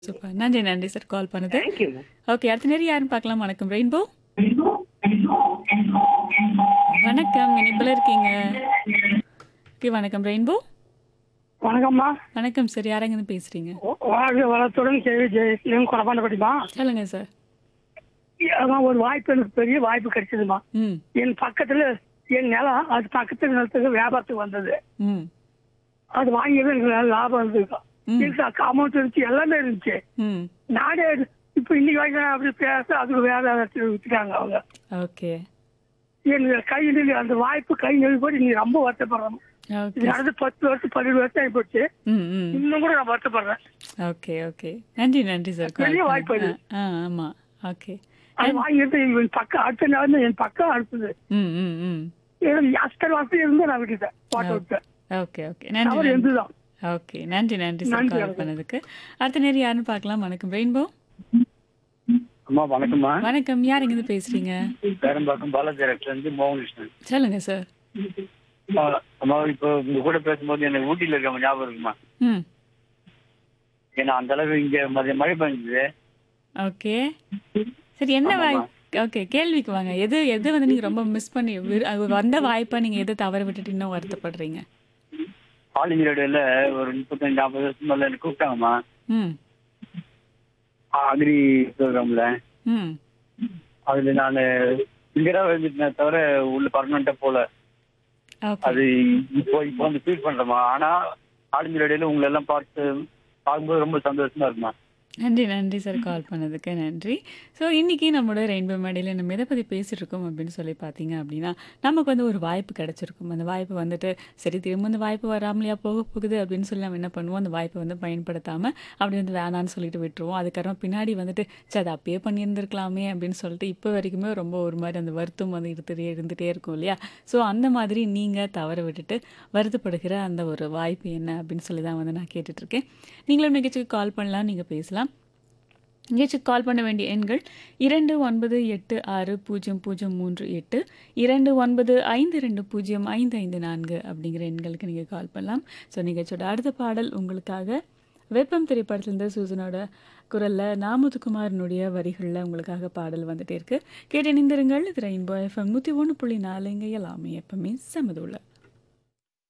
Super நன்றி நன்றி sir call பண்ணது தேங்க்யூ ஓகே அடுத்த நேரம் யாருன்னு பார்க்கலாம் வணக்கம் ரெயின்போ வணக்கம் இனிப்பில் இருக்கீங்க ஓகே வணக்கம் ரெயின்போ வணக்கம்மா வணக்கம் சார் யாரங்க பேசுறீங்க வாழ்க வளத்துடன் கேள்வி ஜெயசீலம் கொடப்பாண்டபடிமா சொல்லுங்க சார் அதான் ஒரு வாய்ப்பு எனக்கு பெரிய வாய்ப்பு கிடைச்சதுமா ம் என் பக்கத்துல என் நிலம் அது பக்கத்து நிலத்துக்கு வியாபாரத்துக்கு வந்தது ம் அது வாங்கியது எனக்கு நல்ல லாபம் இருந்தது ம். எனக்கு அமௌண்ட் இருந்துச்சு எல்லாமே இருந்துச்சு ம் நாடே இப்ப இன்னைக்கு வாங்கி அப்படி பேச அதுக்கு வேற இடத்துல வித்துட்டாங்க அவங்க ஓகே எனக்கு கை நிலை அந்த வாய்ப்பு கை நிலை போய் நீ ரொம்ப வருத்தப்படுறேன் ஓகே இது நடந்து பத்து வருஷம் பதினேழு வருஷம் ஆகி போச்சு ம் ம் இன்னும் கூட நான் வருத்தப்படுறேன் ஓகே ஓகே நன்றி நன்றி சார் கால் பெரிய வாய்ப்பு பண்ண. ஆ ஆமாம் ஓகே அது வாங்கிட்டு என் பக்கம் அடுத்த நாள் என் பக்கம் அடுத்தது ம் ம் ம் எனக்கு அஸ்தர் வாசல் இருந்து நான் விட்டுட்டேன் போட்டோ விட்டேன் ஓகே ஓகே நன்றி அவர் நன்றி எந்துதான் ஓகே நன்றி நன்றி சார் நன்றி, கால் வணக்கம். பண்ணதுக்கு அடுத்த நேரம் யாருன்னு பார்க்கலாம் வணக்கம் ரெயின்போ அம்மா வணக்கம்மா வணக்கம் யார் இருந்து பேசுறீங்க பேரம்பாக்கம் பாலாஜி ரெக்டர் இருந்து மோகன்கிருஷ்ணன் சொல்லுங்க சார் அம்மா, அம்மா இப்போ உங்க கூட பேசும்போது எனக்கு ஊட்டியில இருக்க ஞாபகம் இருக்குமா ம் ஏன்னா அந்த அளவு இங்க மதிய மழை பெஞ்சது ஓகே சரி என்ன வாய் ஓகே கேள்விக்கு வாங்க எது எது வந்து நீங்க ரொம்ப மிஸ் பண்ணி விரு- அது வந்த வாய்ப்பை நீங்க எது தவற விட்டுட்டு இன்னும் வருத்தப்படுறீங்க ஆல் இந்தியா ரேடியோல ஒரு முப்பத்தஞ்சு நாற்பது வருஷம் மேல எனக்கு கூப்பிட்டாங்கம்மா ம் அக்ரி ப்ரோக்ராம்ல ம் அதுல நான் இங்கதான் எழுதிட்டேன் தவிர உள்ள பர்மனண்டா போல ஓகே அது இப்போ இப்போ வந்து ஃபீல் பண்றேம்மா ஆனா ஆல் இந்தியா ரேடியோல உங்களை எல்லாம் பார்த்து பார்க்கும்போது ரொம்ப சந்தோஷமா இருக்குமா நன்றி நன்றி சார் கால் பண்ணதுக்கு நன்றி ஸோ இன்றைக்கி நம்மளோட ரெயின்போ மேடையில் நம்ம எதை பற்றி பேசிட்டு இருக்கோம் அப்படின்னு சொல்லி பார்த்தீங்க அப்படின்னா நமக்கு வந்து ஒரு வாய்ப்பு கிடச்சிருக்கும் அந்த வாய்ப்பு வந்துட்டு சரி திரும்ப அந்த வாய்ப்பு வராமலையா போக போகுது அப்படின்னு சொல்லி நம்ம என்ன பண்ணுவோம் அந்த வாய்ப்பை வந்து பயன்படுத்தாமல் அப்படி வந்து வேணான்னு சொல்லிட்டு விட்டுருவோம் அதுக்கப்புறம் பின்னாடி வந்துட்டு சரி அதை அப்பயே பண்ணியிருந்திருக்கலாமே அப்படின்னு சொல்லிட்டு இப்போ வரைக்குமே ரொம்ப ஒரு மாதிரி அந்த வருத்தம் வந்து இருந்துகிட்டே இருந்துகிட்டே இருக்கும் இல்லையா ஸோ அந்த மாதிரி நீங்கள் தவற விட்டுட்டு வருத்தப்படுகிற அந்த ஒரு வாய்ப்பு என்ன அப்படின்னு சொல்லி தான் வந்து நான் கேட்டுட்ருக்கேன் நீங்களும் நிகழ்ச்சிக்கு கால் பண்ணலாம் நீங்கள் பேசலாம் நிகழ்ச்சிக்கு கால் பண்ண வேண்டிய எண்கள் இரண்டு ஒன்பது எட்டு ஆறு பூஜ்ஜியம் பூஜ்ஜியம் மூன்று எட்டு இரண்டு ஒன்பது ஐந்து ரெண்டு பூஜ்ஜியம் ஐந்து ஐந்து நான்கு அப்படிங்கிற எண்களுக்கு நீங்கள் கால் பண்ணலாம் ஸோ நிகழ்ச்சியோட அடுத்த பாடல் உங்களுக்காக வெப்பம் திரைப்படத்திலிருந்து சூசனோட குரலில் நாமுத்துக்குமாரனுடைய வரிகளில் உங்களுக்காக பாடல் வந்துட்டே இருக்கு கேட்டு நிந்திருங்கள் இது ரெயின்போ எஃப்எம் நூற்றி ஒன்று புள்ளி நாலு இங்கே எல்லாமே எப்பவுமே சமதுள்ள